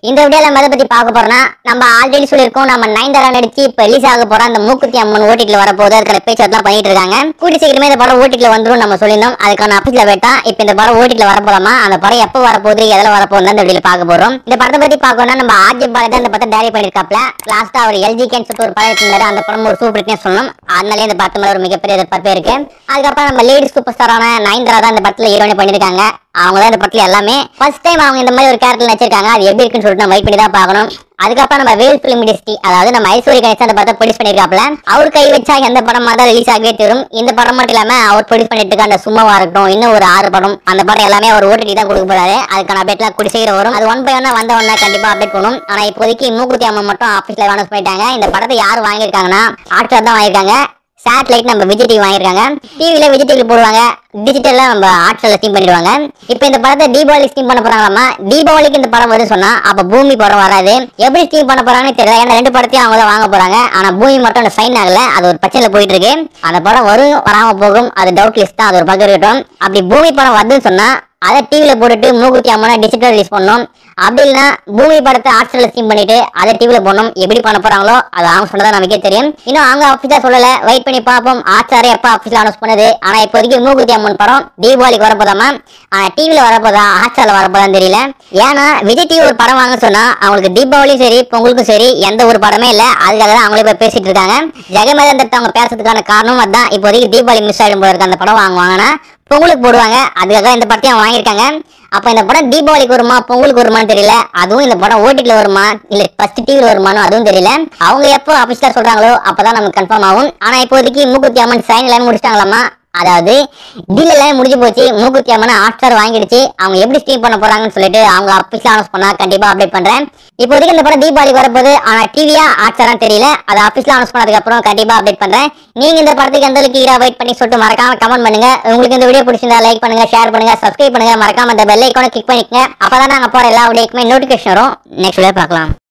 இந்த வீடியோல நம்ம எதை பத்தி பார்க்க போறோம்னா நம்ம ஆல்ரெடி சொல்லியிருக்கோம் நம்ம நயன்தாரா நடிச்சு இப்ப ரிலீஸ் ஆக போற அந்த மூக்குத்தி அம்மன் ஓட்டிட்டுல வரப்போகுது அதுக்கான பேச்சுவார்த்தை பண்ணிட்டு இருக்காங்க கூடி சீக்கிரமே இந்த படம் ஓட்டிட்டுல வந்துரும் நம்ம சொல்லியிருந்தோம் அதுக்கான அபிஷியல் வேட்டா இப்ப இந்த படம் ஓட்டிட்டுல வரப்போலாமா அந்த படம் எப்போ வரப்போகுது எதில் வரப்போகுது இந்த வீடியோல பார்க்க போறோம் இந்த படத்தை பத்தி பார்க்கணும்னா நம்ம ஆர்ஜி பாலா இந்த படத்தை டைரக்ட் பண்ணிருக்காப்ல லாஸ்டா அவர் எல்ஜி கேன் சொல்லிட்டு ஒரு படம் எடுத்திருந்தாரு அந்த படம் ஒரு சூப்பர் ஹிட்னே சொல்லணும் அதனாலே இந்த படத்து மேல ஒரு மிகப்பெரிய எதிர்பார்ப்பு இருக்கு அதுக்கப்புறம் நம்ம லேடி சூப்பர் ஸ்டாரான நயன்தாரா தான் இந்த படத்துல ஹீரோயின் பண்ணிருக்காங்க அவங்க தான் இந்த படத்துல எல்லாமே ஃபர்ஸ்ட் டைம் அவங்க இந்த மாதிரி ஒரு கேரக்டர் நடிச்சிருக்காங்க அது எப்படி இருக்குன்னு சொல்லிட்டு நம்ம வெயிட் பண்ணி தான் பார்க்கணும் அதுக்கப்புறம் நம்ம வேல் பிலிம் இண்டஸ்ட்ரி அதாவது நம்ம ஐஸ்வர்ய கணேசன் அந்த படத்தை ப்ரொடியூஸ் பண்ணிருக்காப்ல அவர் கை வச்சா எந்த படமா தான் ரிலீஸ் ஆகவே தரும் இந்த படம் மட்டும் இல்லாம அவர் ப்ரொடியூஸ் பண்ணிட்டு இருக்க அந்த சும்மாவா இருக்கட்டும் இன்னும் ஒரு ஆறு படம் அந்த படம் எல்லாமே அவர் ஓடிடி தான் கொடுக்க போறாரு அதுக்கான அப்டேட்லாம் கூடி சீக்கிரம் வரும் அது ஒன் பை ஒன்னா வந்த உடனே கண்டிப்பா அப்டேட் பண்ணும் ஆனா இப்போதைக்கு மூக்குத்தி அம்மன் மட்டும் ஆஃபீஸ்ல அனௌன்ஸ் பண்ணிட்டாங்க இந்த படத்தை யார் வாங்கியிருக்காங்கன்னா ஆக்டர் தான் வாங்கியிருக்காங்க சேட்டலைட் நம்ம விஜய் டிவி வாங்கியிருக்காங்க டிவில விஜய் டிவி போடுவாங்க டிஜிட்டல்ல நம்ம ஆட்சியில் ஸ்டீம் பண்ணிடுவாங்க இப்போ இந்த படத்தை தீபாவளி ஸ்டீம் பண்ண போறாங்களாமா தீபாவளிக்கு இந்த படம் வருது சொன்னா அப்ப பூமி படம் வராது எப்படி ஸ்டீம் பண்ண போறாங்கன்னு தெரியல ஏன்னா ரெண்டு படத்தையும் அவங்க தான் வாங்க போறாங்க ஆனா பூமி மட்டும் அந்த சைன் ஆகல அது ஒரு பிரச்சனை போயிட்டு இருக்கு அந்த படம் வரும் வராம போகும் அது டவுட் லிஸ்ட் தான் அது ஒரு பக்கம் இருக்கட்டும் அப்படி பூமி படம் வருதுன்னு சொன்னா அதை டிவில போட்டுட்டு மூக்குத்தி அம்மனை டிஜிட்டல் ரிலீஸ் பண்ணணும் அப்படி இல்லைன்னா பூமி படத்தை ஆட்சியில் ஸ்டீம் பண்ணிட்டு அதை டிவில போடணும் எப்படி பண்ண போறாங்களோ அது அவங்க சொன்னதா நமக்கே தெரியும் இன்னும் அவங்க ஆஃபீஸா சொல்லல வெயிட் பண்ணி பார்ப்போம் ஆச்சாரே எப்ப ஆஃபீஸ்ல அனௌன்ஸ் பண்ணுது ஆனா இப்போதைக்கு மூக்குத்தி அம்மன் படம் தீபாவளிக்கு வரப்போதாமா ஆனா டிவில வரப்போதா ஆச்சாரில் வரப்போதான்னு தெரியல ஏன்னா விஜய் டிவி ஒரு படம் வாங்க சொன்னா அவங்களுக்கு தீபாவளியும் சரி பொங்கலுக்கும் சரி எந்த ஒரு படமே இல்ல அதுக்காக தான் அவங்களே போய் பேசிட்டு இருக்காங்க ஜெகமேதன் அவங்க பேசுறதுக்கான காரணம் அதான் இப்போதைக்கு தீபாவளி மிஸ் ஆயிடும் போல இருக்கு அந்த படம் வாங்குவாங்கன்னா பொங்கலுக்கு போடுவாங்க அதுக்காக இந்த படத்தையும் அவங்க வாங்கியிருக்காங்க அப்ப இந்த படம் தீபாவளிக்கு வருமா பொங்கலுக்கு வருமான்னு தெரியல அதுவும் இந்த படம் ஓட்டில வருமா இல்ல ஃபர்ஸ்ட் டிவில வருமானு அதுவும் தெரியல அவங்க எப்போ அபிஷியலா சொல்றாங்களோ அப்பதான் நமக்கு கன்ஃபார்ம் ஆகும் ஆனா இப்போதைக்கு மூக்குத்தி அம்மன் சைன் எல்லாமே முடிச்சிட்டாங்களாமா அதாவது டீல் எல்லாமே முடிஞ்சு போச்சு மூக்குத்தி அம்மன் ஹாட்ஸ்டார் வாங்கிடுச்சு அவங்க எப்படி ஸ்ட்ரீம் பண்ண போறாங்கன்னு சொல்லிட்டு அவங்க அபிஷியலா அனௌன்ஸ் பண்ணா கண்டிப்பா அப்டேட் பண்றேன் இப்போதைக்கு இந்த படம் தீபாவளிக்கு வரப்போகுது ஆனா டிவியா ஹாட்ஸ்டாரா தெரியல அது அபிஷியலா அனௌன்ஸ் பண்ணதுக்கு அப்புறம் கண்டிப்பா அப்டேட் பண்றேன் நீங்க இந்த படத்துக்கு எந்த அளவுக்கு ஈரா வெயிட் பண்ணி சொல்லிட்டு மறக்காம கமெண்ட் பண்ணுங்க உங்களுக்கு இந்த வீடியோ பிடிச்சிருந்தா லைக் பண்ணுங்க ஷேர் பண்ணுங்க சப்ஸ்கிரைப் பண்ணுங்க மறக்காம இந்த பெல் ஐக்கானை கிளிக் பண்ணிக்கங்க அப்பதான் நாங்க போற எல்லா வீடியோக்குமே நோட்டிபிகேஷன் வரும் நெக்ஸ்ட் வீடியோ பார்க்கலாம்